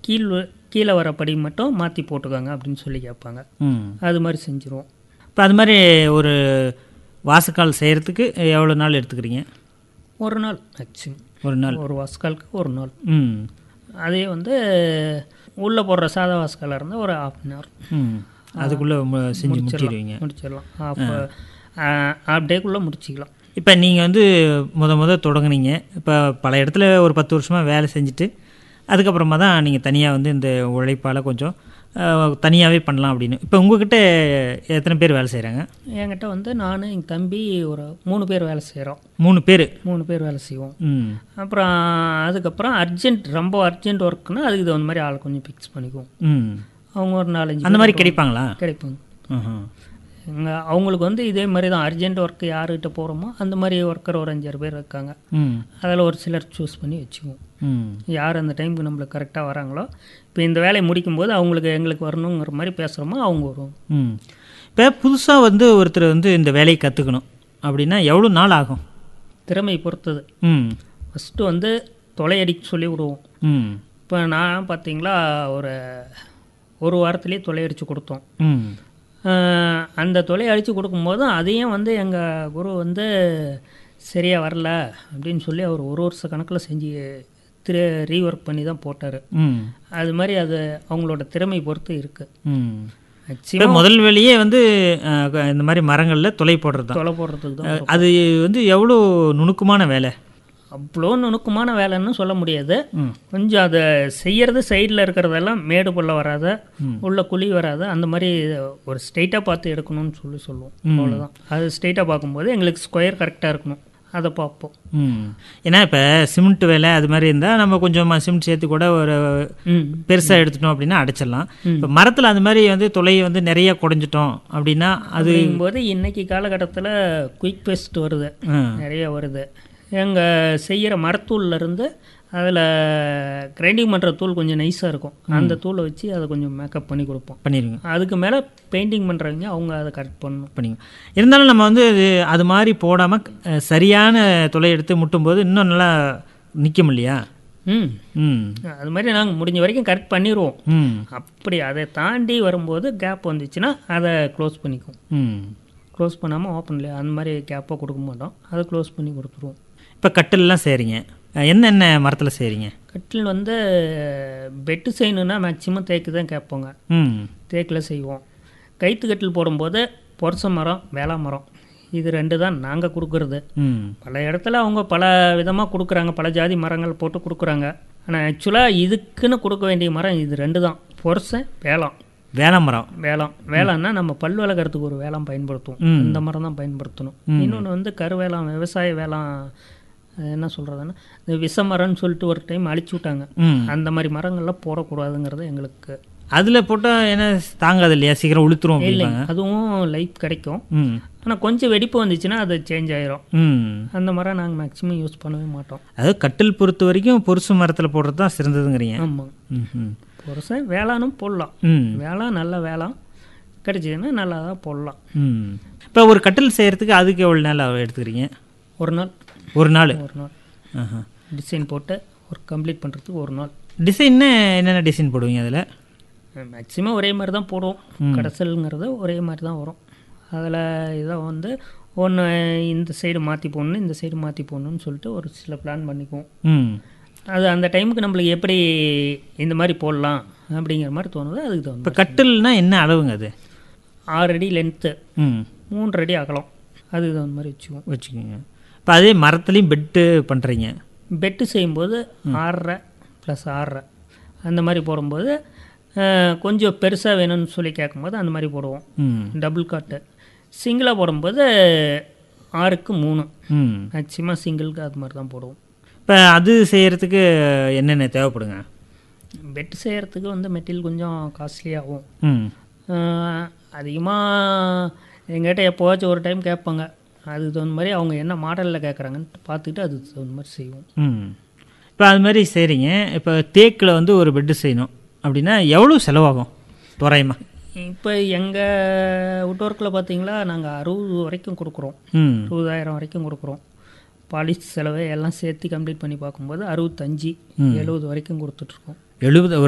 கீழ் கீழே வர படி மட்டும் மாற்றி போட்டுக்கோங்க அப்படின்னு சொல்லி கேட்பாங்க ம் அது மாதிரி செஞ்சுருவோம் இப்போ அது மாதிரி ஒரு வாசக்கால் செய்கிறதுக்கு எவ்வளோ நாள் எடுத்துக்கிறீங்க ஒரு நாள் மேக்ஸிமம் ஒரு நாள் ஒரு வாஸ்காலுக்கு ஒரு நாள் ம் அதே வந்து உள்ளே போடுற சாதா வாஸ்காலாக இருந்தால் ஒரு ஹாஃப் அன் ஹவர் ம் அதுக்குள்ளே செஞ்சு முடிச்சிடுவீங்க முடிச்சிடலாம் ஹாஃப் ஹாஃப் டேக்குள்ளே முடிச்சிக்கலாம் இப்போ நீங்கள் வந்து முத முத தொடங்குனீங்க இப்போ பல இடத்துல ஒரு பத்து வருஷமாக வேலை செஞ்சுட்டு அதுக்கப்புறமா தான் நீங்கள் தனியாக வந்து இந்த உழைப்பால் கொஞ்சம் தனியாகவே பண்ணலாம் அப்படின்னு இப்போ உங்ககிட்ட எத்தனை பேர் வேலை செய்கிறாங்க என்கிட்ட வந்து நான் எங்கள் தம்பி ஒரு மூணு பேர் வேலை செய்கிறோம் மூணு பேர் மூணு பேர் வேலை செய்வோம் ம் அப்புறம் அதுக்கப்புறம் அர்ஜென்ட் ரொம்ப அர்ஜென்ட் ஒர்க்குன்னா அதுக்கு தகுந்த மாதிரி ஆள் கொஞ்சம் ஃபிக்ஸ் பண்ணிக்குவோம் ம் அவங்க ஒரு நாலஞ்சு அந்த மாதிரி பேர் கிடைப்பாங்களா கிடைப்பாங்க ம்ஹும். எங்க அவங்களுக்கு வந்து இதே மாதிரி தான் அர்ஜென்ட் ஒர்க்கு யாருக்கிட்ட போகிறோமோ அந்த மாதிரி ஒர்க்கர் ஒரு அஞ்சாறு பேர் இருக்காங்க ம் அதில் ஒரு சிலர் சூஸ் பண்ணி வச்சுக்குவோம் ம் யார் அந்த டைமுக்கு நம்மளுக்கு கரெக்டாக வராங்களோ இப்போ இந்த வேலையை முடிக்கும்போது அவங்களுக்கு எங்களுக்கு வரணுங்கிற மாதிரி பேசுகிறோமோ அவங்க வருவோம் ம் இப்போ புதுசாக வந்து ஒருத்தர் வந்து இந்த வேலையை கற்றுக்கணும் அப்படின்னா எவ்வளோ நாள் ஆகும் திறமை பொறுத்தது ம் ஃபஸ்ட்டு வந்து தொலையடிக்க சொல்லி விடுவோம் ம் இப்போ நான் பார்த்தீங்களா ஒரு ஒரு வாரத்துலேயே தொலையடிச்சு கொடுத்தோம் ம் ஆஹ் அந்த தொலை அடித்து கொடுக்கும்போது அதையும் வந்து எங்கள் குரு வந்து சரியாக வரல அப்படின்னு சொல்லி அவர் ஒரு வருஷ கணக்கில் செஞ்சு திரு ரீஒர்க் பண்ணி தான் போட்டார் ம் அது மாதிரி அது அவங்களோட திறமை பொறுத்து இருக்குது ம் மேக்ஸிமம் இப்போ முதல் வேலையே வந்து அஹ், இந்த மாதிரி மரங்களில் துளை போடுறது தான் தொலை போடுறதுக்கு தான் அது வந்து எவ்வளோ நுணுக்கமான வேலை அவ்வளோ நுணுக்கமான வேலைன்னு சொல்ல முடியாது ம் கொஞ்சம் அதை செய்யறது சைடில் இருக்கிறதெல்லாம் மேடு பள்ள வராத உள்ள குழி வராத அந்த மாதிரி ஒரு ஸ்ட்ரெயிட்டாக பார்த்து எடுக்கணும்னு சொல்லி சொல்லுவோம் அவ்வளோதான் அது ஸ்ட்ரெயிட்டாக பார்க்கும்போது எங்களுக்கு ஸ்கொயர் கரெக்டாக இருக்கணும் அதை பார்ப்போம் ம் ஏன்னா இப்போ சிமெண்ட் வேலை அது மாதிரி இருந்தால் நம்ம கொஞ்சமாக சிமெண்ட் சேர்த்து கூட ஒரு ம் பெருசாக எடுத்துட்டோம் அப்படின்னா அடைச்சிடலாம் இப்போ மரத்தில் அந்த மாதிரி வந்து துளையை வந்து நிறைய குறைஞ்சிட்டோம் அப்படின்னா அது அப்படிங்கும்போது இன்னைக்கு காலகட்டத்தில் குயிக் பேஸ்ட் வருது ம், நிறைய வருது எங்கள் செய்கிற மரத்தூள்ல இருந்து அதில் கிரைண்டிங் பண்ணுற தூள் கொஞ்சம் நைஸாக இருக்கும் அந்த தூளை வச்சு அதை கொஞ்சம் மேக்கப் பண்ணி கொடுப்போம் பண்ணிடுங்க அதுக்கு மேலே பெயிண்டிங் பண்ணுறவங்க அவங்க அதை கரெக்ட் பண்ணணும் பண்ணிங்க இருந்தாலும் நம்ம வந்து அது அது மாதிரி போடாமல் சரியான துளை எடுத்து முட்டும்போது இன்னும் நல்லா நிற்கும் இல்லையா ம் ம் அது மாதிரி நாங்கள் முடிஞ்ச வரைக்கும் கரெக்ட் பண்ணிடுவோம் ம் அப்படி அதை தாண்டி வரும்போது கேப் வந்துச்சுன்னா அதை க்ளோஸ் பண்ணிக்குவோம் ம் க்ளோஸ் பண்ணாமல் ஓப்பன்ல அந்த மாதிரி கேப்பை கொடுக்க மாட்டோம் அதை க்ளோஸ் பண்ணி கொடுத்துருவோம் இப்போ கட்டிலெலாம் செய்கிறீங்க என்னென்ன மரத்தில் செய்கிறீங்க கட்டில் வந்து பெட்டு செய்யணுன்னா மேக்ஸிமம் தேக்கு தான் கேட்போங்க ம் தேக்கில் செய்வோம் கைத்து கட்டில் போடும்போது பொரச மரம் வேளா மரம் இது ரெண்டு தான் நாங்கள் கொடுக்குறது ம் பல இடத்துல அவங்க பல விதமாக கொடுக்குறாங்க பல ஜாதி மரங்கள் போட்டு கொடுக்குறாங்க ஆனால் ஆக்சுவலாக இதுக்குன்னு கொடுக்க வேண்டிய மரம் இது ரெண்டு தான் பொரசை வேளாம் வேலை மரம் வேளாம் வேளான்னா நம்ம பல் விளக்கறதுக்கு ஒரு வேளாம் பயன்படுத்துவோம் ம். இந்த மரம் தான் பயன்படுத்தணும் இன்னொன்று வந்து கருவேளாம் விவசாய வேளாம் அஹ் என்ன சொல்கிறதுன்னா இந்த விஷமரம்னு சொல்லிட்டு ஒரு டைம் அழிச்சு விட்டாங்க ம் அந்த மாதிரி மரங்கள்லாம் போடக்கூடாதுங்கிறது எங்களுக்கு அதில் போட்டால் என்ன தாங்காது இல்லையா சீக்கிரம் உளுத்துரும் அப்படிம்பாங்க அதுவும் லைஃப் கிடைக்கும் ம் ஆனால் கொஞ்சம் வெடிப்பு வந்துச்சுன்னா அது சேஞ்ச் ஆயிரும் ம் அந்த மரம் நாங்கள் மேக்ஸிமம் யூஸ் பண்ணவே மாட்டோம் அதாவது கட்டில் பொறுத்த வரைக்கும் பொருசு மரத்தில் போடுறது தான் சிறந்ததுங்கிறீங்க ஆமாம் ம் ம் புருஷன் வேளானும் போடலாம் ம் வேளாண் நல்ல வேளாண் கிடைச்சதுன்னா நல்லா தான் போடலாம் ம் இப்போ ஒரு கட்டில் செய்கிறதுக்கு அதுக்கு எவ்வளோ நாள் எடுத்துக்கிறீங்க ஒரு நாள் ஒரு நாள் ஒரு நாள் ஆஹா டிசைன் போட்டு ஒரு கம்ப்ளீட் பண்ணுறதுக்கு ஒரு நாள் டிசைன்னு என்னென்ன டிசைன் போடுவீங்க அதில் மேக்ஸிமம் ஒரே மாதிரி தான் போடுவோம் கடைசல்ங்கிறது ஒரே மாதிரி தான் வரும் அதில் இதை வந்து ஒன்று இந்த சைடு மாற்றி போடணும் இந்த சைடு மாற்றி போடணும்னு சொல்லிட்டு ஒரு சில பிளான் பண்ணிக்குவோம் ம் அது அந்த டைமுக்கு நம்மளுக்கு எப்படி இந்த மாதிரி போடலாம் அப்படிங்கிற மாதிரி தோணுதோ அதுக்கு இப்போ தகுந்த கட்டில்னா என்ன அளவுங்க அது ஆறு அடி லென்த்து ம் மூன்று அடி அகலம் அதுக்கு தகுந்த மாதிரி வச்சுக்குவோம் வச்சுக்கோங்க இப்போ அதே மரத்துலேயும் பெட்டு பண்ணுறீங்க பெட்டு செய்யும்போது ஆறரை ப்ளஸ் ஆறரை அந்த மாதிரி போடும்போது அஹ், கொஞ்சம் பெருசாக வேணும்னு சொல்லி கேட்கும்போது அந்த மாதிரி போடுவோம் ம் டபுள் காட்டு சிங்கிளாக போடும்போது ஆறுக்கு மூணு ம் மேக்ஸிமம் சிங்கிளுக்கு அது மாதிரி தான் போடுவோம் இப்போ அது செய்கிறதுக்கு என்னென்ன தேவைப்படுங்க பெட்டு செய்கிறதுக்கு வந்து மெட்டீரியல் கொஞ்சம் காஸ்ட்லியாகும் ம் அதிகமாக எங்கிட்ட எப்போவாச்சும் ஒரு டைம் கேட்பாங்க அதுக்கு தகுந்த மாதிரி அவங்க என்ன மாடலில் கேட்குறாங்கன்னு பார்த்துக்கிட்டு அதுக்கு தகுந்த மாதிரி செய்வோம் ம் இப்போ அது மாதிரி செய்கிறீங்க இப்போ தேக்கில் வந்து ஒரு பெட்டு செய்யணும் அப்படின்னா எவ்வளோ செலவாகும் தோராயமாக இப்போ எங்கள் அவுட்டோர்க்கில் பார்த்தீங்களா நாங்கள் அறுபது வரைக்கும் கொடுக்குறோம் ம் அறுபதாயிரம் வரைக்கும் கொடுக்குறோம் பாலிஷ் செலவு எல்லாம் சேர்த்து கம்ப்ளீட் பண்ணி பார்க்கும்போது அறுபத்தஞ்சி எழுபது வரைக்கும் கொடுத்துட்ருக்கோம் எழுபது